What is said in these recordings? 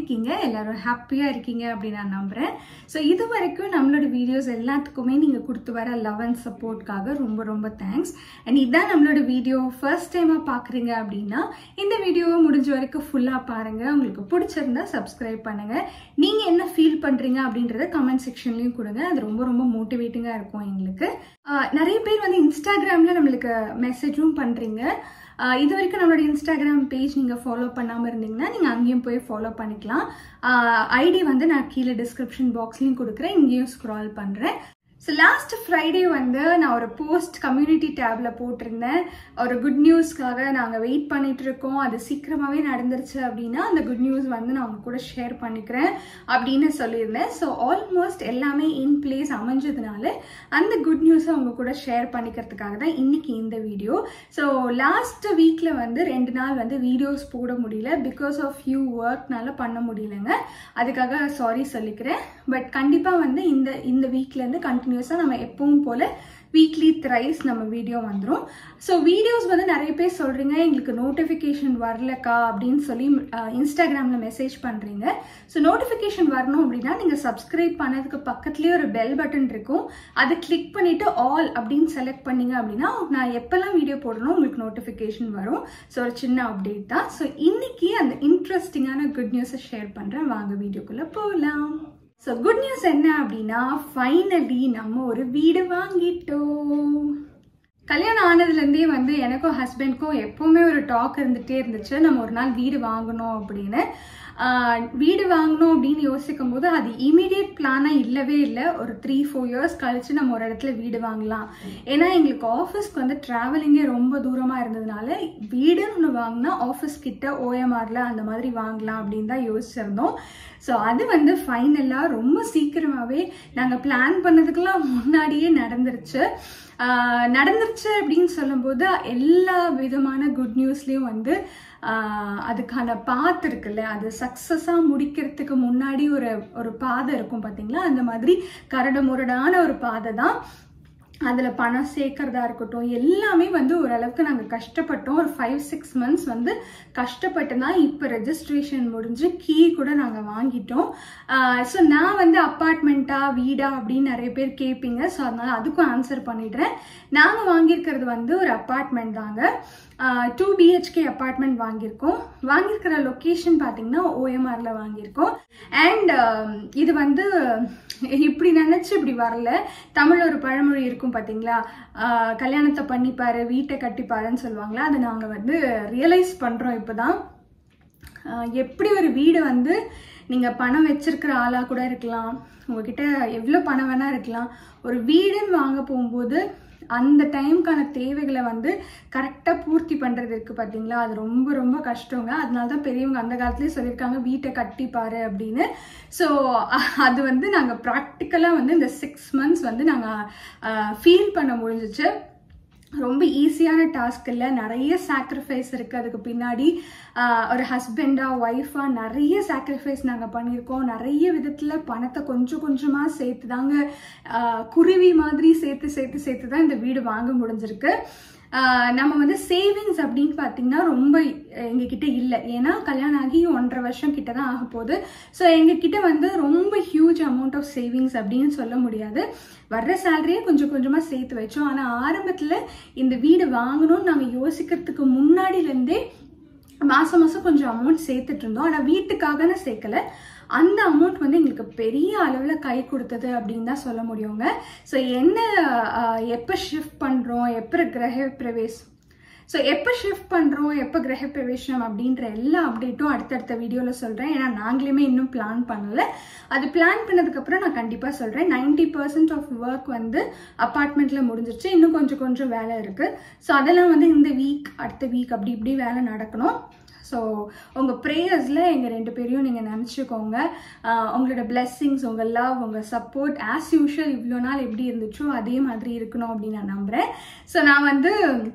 இருக்கீங்க எல்லாரும் ஹாப்பியாக இருக்கீங்க அப்படின்னு நான் நம்புகிறேன் ஸோ இது வரைக்கும் நம்மளோட வீடியோஸ் எல்லாத்துக்குமே நீங்கள் கொடுத்து வர லவ் அண்ட் சப்போர்ட்காக ரொம்ப ரொம்ப தேங்க்ஸ் அண்ட் இதான் நம்மளோட வீடியோ ஃபர்ஸ்ட் டைமாக பார்க்குறீங்க அப்படின்னா இந்த வீடியோவை முடிஞ்ச வரைக்கும் ஃபுல்லாக பாருங்கள் உங்களுக்கு பிடிச்சிருந்தா சப்ஸ்கிரைப் பண்ணுங்கள் நீங்கள் என்ன ஃபீல் பண்ணுறீங்க அப்படின்றத கமெண்ட் செக்ஷன்லேயும் கொடுங்க அது ரொம்ப ரொம்ப மோட்டிவேட்டிங்காக இருக்கும் எங்களுக்கு ஆஹ் நிறைய பேர் வந்து இன்ஸ்டாகிராமில் நம்மளுக்கு மெசேஜும் பண்ணுறீங்க இது வரைக்கும் நம்மளோட இன்ஸ்டாகிராம் பேஜ் நீங்கள் ஃபாலோ பண்ணாமல் இருந்தீங்கன்னா நீங்கள் அங்கேயும் போய் ஃபாலோ பண்ணிக்கலாம் ஐடி வந்து நான் கீழே டிஸ்கிரிப்ஷன் பாக்ஸ்லையும் கொடுக்குறேன் இங்கேயும் ஸ்க்ரால் பண்ணுறேன் ஸோ லாஸ்ட் ஃப்ரைடே வந்து நான் ஒரு போஸ்ட் கம்யூனிட்டி டேப்ல போட்டிருந்தேன் ஒரு குட் நியூஸ்க்காக நாங்கள் வெயிட் பண்ணிட்டு இருக்கோம் அது சீக்கிரமாகவே நடந்துருச்சு அப்படின்னா அந்த குட் நியூஸ் வந்து நான் உங்க கூட ஷேர் பண்ணிக்கிறேன் அப்படின்னு சொல்லியிருந்தேன் ஸோ ஆல்மோஸ்ட் எல்லாமே இன் பிளேஸ் அமைஞ்சதுனால அந்த குட் நியூஸை உங்க கூட ஷேர் பண்ணிக்கிறதுக்காக தான் இன்னைக்கு இந்த வீடியோ ஸோ லாஸ்ட் வீக்கில் வந்து ரெண்டு நாள் வந்து வீடியோஸ் போட முடியல பிகாஸ் ஆஃப் யூ ஒர்க்னால பண்ண முடியலங்க அதுக்காக சாரி சொல்லிக்கிறேன் பட் கண்டிப்பாக வந்து இந்த இந்த வீக்லேருந்து கண்டினியூஸாக நம்ம எப்பவும் போல் வீக்லி த்ரைஸ் நம்ம வீடியோ வந்துடும் ஸோ வீடியோஸ் வந்து நிறைய பேர் சொல்கிறீங்க எங்களுக்கு நோட்டிஃபிகேஷன் வரலக்கா அப்படின்னு சொல்லி இன்ஸ்டாகிராமில் மெசேஜ் பண்ணுறீங்க ஸோ நோட்டிஃபிகேஷன் வரணும் அப்படின்னா நீங்கள் சப்ஸ்கிரைப் பண்ணதுக்கு பக்கத்துலேயே ஒரு பெல் பட்டன் இருக்கும் அதை கிளிக் பண்ணிவிட்டு ஆல் அப்படின்னு செலக்ட் பண்ணீங்க அப்படின்னா நான் எப்போல்லாம் வீடியோ போடணும் உங்களுக்கு நோட்டிஃபிகேஷன் வரும் ஸோ ஒரு சின்ன அப்டேட் தான் ஸோ இன்னைக்கு அந்த இன்ட்ரெஸ்டிங்கான குட் நியூஸை ஷேர் பண்ணுறேன் வாங்க வீடியோக்குள்ளே போகலாம் ஸோ குட் நியூஸ் என்ன அப்படின்னா ஃபைனலி நம்ம ஒரு வீடு வாங்கிட்டோம் கல்யாணம் ஆனதுலேருந்தே வந்து எனக்கும் ஹஸ்பண்ட்க்கும் எப்போவுமே ஒரு டாக் இருந்துகிட்டே இருந்துச்சு நம்ம ஒரு நாள் வீடு வாங்கணும் அப்படின்னு ஆஹ் வீடு வாங்கணும் அப்படின்னு யோசிக்கும் போது அது இமீடியட் பிளானாக இல்லவே இல்லை ஒரு த்ரீ ஃபோர் இயர்ஸ் கழிச்சு நம்ம ஒரு இடத்துல வீடு வாங்கலாம் ஏன்னா எங்களுக்கு ஆஃபீஸ்க்கு வந்து ட்ராவலிங்கே ரொம்ப தூரமாக இருந்ததுனால வீடுன்னு ஒன்று வாங்கினா ஆஃபீஸ் கிட்ட ஓஎம்ஆரில் அந்த மாதிரி வாங்கலாம் அப்படின்னு தான் யோசிச்சிருந்தோம் ஸோ அது வந்து ஃபைனலாக ரொம்ப சீக்கிரமாகவே நாங்கள் பிளான் பண்ணதுக்கெல்லாம் முன்னாடியே நடந்துருச்சு ஆஹ் நடந்துருச்சு அப்படின்னு சொல்லும்போது எல்லா விதமான குட் நியூஸ்லேயும் வந்து ஆஹ் அதுக்கான பாத் இருக்குல்ல அது சக்ஸஸாக முடிக்கிறதுக்கு முன்னாடி ஒரு ஒரு பாதை இருக்கும் பார்த்தீங்களா அந்த மாதிரி கரடு முரடான ஒரு பாதை தான் அதில் பணம் சேர்க்கறதா இருக்கட்டும் எல்லாமே வந்து ஓரளவுக்கு நாங்கள் கஷ்டப்பட்டோம் ஒரு ஃபைவ் சிக்ஸ் மந்த்ஸ் வந்து கஷ்டப்பட்டு தான் இப்போ ரெஜிஸ்ட்ரேஷன் முடிஞ்சு கீ கூட நாங்கள் வாங்கிட்டோம் ஸோ நான் வந்து அப்பார்ட்மெண்ட்டா வீடா அப்படின்னு நிறைய பேர் கேட்பீங்க ஸோ அதனால அதுக்கும் ஆன்சர் பண்ணிடுறேன் நாங்கள் வாங்கியிருக்கிறது வந்து ஒரு அப்பார்ட்மெண்ட் தாங்க டூ பிஹெச்கே அப்பார்ட்மெண்ட் வாங்கியிருக்கோம் வாங்கியிருக்கிற லொக்கேஷன் பார்த்தீங்கன்னா ஓஎம்ஆரில் வாங்கியிருக்கோம் அண்ட் இது வந்து இப்படி நினச்சி இப்படி வரல தமிழ் ஒரு பழமொழி இருக்கும் பார்த்தீங்களா ஆஹ் கல்யாணத்தை பண்ணிப்பாரு வீட்டை கட்டிப்பாருன்னு சொல்லுவாங்களா அதை நாங்கள் வந்து ரியலைஸ் பண்ணுறோம் இப்போ தான் எப்படி ஒரு வீடு வந்து நீங்கள் பணம் வச்சிருக்கிற ஆளாக கூட இருக்கலாம் உங்ககிட்ட எவ்வளோ பணம் வேணால் இருக்கலாம் ஒரு வீடுன்னு வாங்க போகும்போது அந்த டைம்க்கான தேவைகளை வந்து கரெக்டாக பூர்த்தி பண்ணுறது இருக்குது பார்த்தீங்களா அது ரொம்ப ரொம்ப கஷ்டங்க அதனால தான் பெரியவங்க அந்த காலத்துலேயே சொல்லியிருக்காங்க வீட்டை கட்டிப்பாரு அப்படின்னு ஸோ அது வந்து நாங்கள் ப்ராக்டிக்கலாக வந்து இந்த சிக்ஸ் மந்த்ஸ் வந்து நாங்கள் ஃபீல் பண்ண முடிஞ்சிச்சு ரொம்ப ஈஸியான டாஸ்க் இல்லை நிறைய சாக்ரிஃபைஸ் இருக்குது அதுக்கு பின்னாடி ஒரு ஹஸ்பண்டாக ஒய்ஃபாக நிறைய சாக்ரிஃபைஸ் நாங்கள் பண்ணியிருக்கோம் நிறைய விதத்தில் பணத்தை கொஞ்சம் கொஞ்சமாக சேர்த்து தாங்க குருவி மாதிரி சேர்த்து சேர்த்து சேர்த்து தான் இந்த வீடு வாங்க முடிஞ்சிருக்கு நம்ம வந்து சேவிங்ஸ் அப்படின்னு பார்த்தீங்கன்னா ரொம்ப எங்ககிட்ட இல்லை ஏன்னா கல்யாணம் ஆகி ஒன்றரை வருஷம் கிட்ட தான் ஆக போகுது ஸோ எங்ககிட்ட வந்து ரொம்ப ஹியூஜ் அமௌண்ட் ஆஃப் சேவிங்ஸ் அப்படின்னு சொல்ல முடியாது வர்ற சேலரியே கொஞ்சம் கொஞ்சமாக சேர்த்து வச்சோம் ஆனால் ஆரம்பத்தில் இந்த வீடு வாங்கணும்னு நாங்கள் யோசிக்கிறதுக்கு முன்னாடிலேருந்தே மாதம் மாதம் கொஞ்சம் அமௌண்ட் சேர்த்துட்டு இருந்தோம் ஆனால் வீட்டுக்காகன்னு சேர்க்கல அந்த அமௌண்ட் வந்து எங்களுக்கு பெரிய அளவில் கை கொடுத்தது அப்படின்னு தான் சொல்ல முடியுங்க ஸோ என்ன எப்போ ஷிஃப்ட் பண்ணுறோம் எப்போ கிரக பிரவேஷ் ஸோ எப்போ ஷிஃப்ட் பண்ணுறோம் எப்போ கிரக பிரவேசம் அப்படின்ற எல்லா அப்டேட்டும் அடுத்தடுத்த வீடியோவில் சொல்கிறேன் ஏன்னா நாங்களுமே இன்னும் பிளான் பண்ணலை அது பிளான் பண்ணதுக்கப்புறம் நான் கண்டிப்பாக சொல்கிறேன் நைன்டி பர்சன்ட் ஆஃப் ஒர்க் வந்து அப்பார்ட்மெண்ட்டில் முடிஞ்சிருச்சு இன்னும் கொஞ்சம் கொஞ்சம் வேலை இருக்குது ஸோ அதெல்லாம் வந்து இந்த வீக் அடுத்த வீக் அப்படி இப்படி வேலை நடக்கணும் ஸோ உங்கள் ப்ரேயர்ஸில் எங்கள் ரெண்டு பேரையும் நீங்கள் நினச்சிக்கோங்க உங்களோட பிளெஸ்ஸிங்ஸ் உங்கள் லவ் உங்கள் சப்போர்ட் ஆஸ் யூஷுவல் இவ்வளோ நாள் எப்படி இருந்துச்சோ அதே மாதிரி இருக்கணும் அப்படின்னு நான் நம்புகிறேன் ஸோ நான் வந்து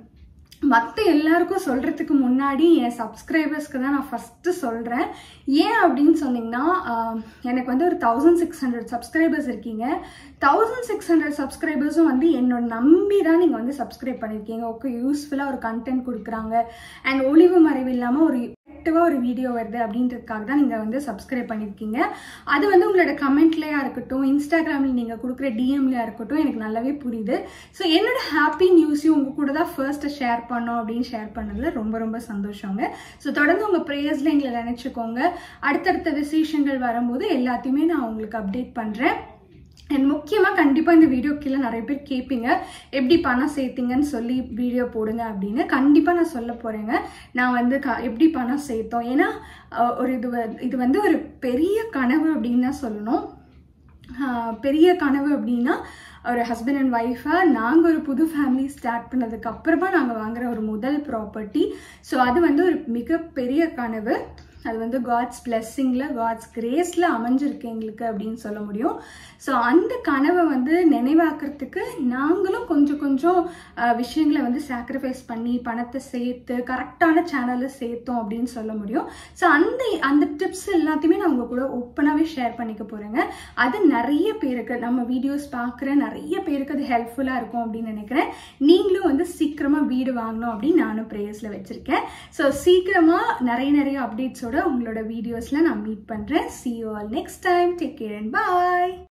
மற்ற எல்லாருக்கும் சொல்கிறதுக்கு முன்னாடி என் சப்ஸ்கிரைபர்ஸ்க்கு தான் நான் ஃபஸ்ட்டு சொல்கிறேன் ஏன் அப்படின்னு சொன்னீங்கன்னா ஆஹ், எனக்கு வந்து ஒரு தௌசண்ட் சிக்ஸ் ஹண்ட்ரட் சப்ஸ்கிரைபர்ஸ் இருக்கீங்க தௌசண்ட் சிக்ஸ் ஹண்ட்ரட் சப்ஸ்கிரைபர்ஸும் வந்து என்னோட நம்பி தான் நீங்கள் வந்து சப்ஸ்கிரைப் பண்ணியிருக்கீங்க ஓகே யூஸ்ஃபுல்லாக ஒரு கண்டென்ட் கொடுக்குறாங்க அண்ட் ஒளிவு மறைவு இல்லாமல் ஒரு ப்ரொடக்டிவாக ஒரு வீடியோ வருது அப்படின்றதுக்காக தான் நீங்கள் வந்து சப்ஸ்கிரைப் பண்ணியிருக்கீங்க அது வந்து உங்களோட கமெண்ட்லையா இருக்கட்டும் இன்ஸ்டாகிராமில் நீங்கள் கொடுக்குற டிஎம்லையா இருக்கட்டும் எனக்கு நல்லாவே புரியுது ஸோ என்னோட ஹாப்பி நியூஸையும் உங்கள் கூட தான் ஃபர்ஸ்ட் ஷேர் பண்ணோம் அப்படின்னு ஷேர் பண்ணதுல ரொம்ப ரொம்ப சந்தோஷங்க ஸோ தொடர்ந்து உங்கள் ப்ரேயர்ஸில் எங்களை நினச்சிக்கோங்க அடுத்தடுத்த விசேஷங்கள் வரும்போது எல்லாத்தையுமே நான் உங்களுக்கு அப்டேட் பண்ணுறேன் அண்ட் முக்கியமாக கண்டிப்பாக இந்த வீடியோ கீழே நிறைய பேர் கேட்பீங்க எப்படி பணம் சேர்த்தீங்கன்னு சொல்லி வீடியோ போடுங்க அப்படின்னு கண்டிப்பாக நான் சொல்ல போகிறேங்க நான் வந்து க எப்படி பணம் சேர்த்தோம் ஏன்னா அஹ், ஒரு இது வ- இது வந்து ஒரு பெரிய கனவு அப்படின்னு தான் சொல்லணும் ஆஹ் பெரிய கனவு அப்படின்னா ஒரு ஹஸ்பண்ட் அண்ட் ஒய்ஃபாக நாங்கள் ஒரு புது ஃபேமிலி ஸ்டார்ட் பண்ணதுக்கு அப்புறமா நாங்கள் வாங்குற ஒரு முதல் ப்ராப்பர்ட்டி ஸோ அது வந்து ஒரு மிகப்பெரிய கனவு அது வந்து காட்ஸ் பிளெஸ்ஸிங்கில் காட்ஸ் கிரேஸில் அமைஞ்சிருக்கு எங்களுக்கு அப்படின்னு சொல்ல முடியும் ஸோ அந்த கனவை வந்து நினைவாக்குறதுக்கு நாங்களும் கொஞ்சம் கொஞ்சம் ஆஹ், விஷயங்களை வந்து சாக்ரிஃபைஸ் பண்ணி பணத்தை சேர்த்து கரெக்டான சேனலில் சேர்த்தோம் அப்படின்னு சொல்ல முடியும் ஸோ அந்த அந்த டிப்ஸ் எல்லாத்தையுமே நான் உங்க கூட ஓப்பனாகவே ஷேர் பண்ணிக்க போகிறேங்க அது நிறைய பேருக்கு நம்ம வீடியோஸ் பார்க்குற நிறைய பேருக்கு அது ஹெல்ப்ஃபுல்லாக இருக்கும் அப்படின்னு நினைக்கிறேன் நீங்களும் வந்து சீக்கிரமாக வீடு வாங்கணும் அப்படின்னு நானும் ப்ரேயர்ஸில் வச்சுருக்கேன் ஸோ சீக்கிரமாக நிறைய நிறைய அப்டேட்ஸோட உங்களோட வீடியோஸில் நான் மீட் பண்ணுறேன் see you all next time take care and bye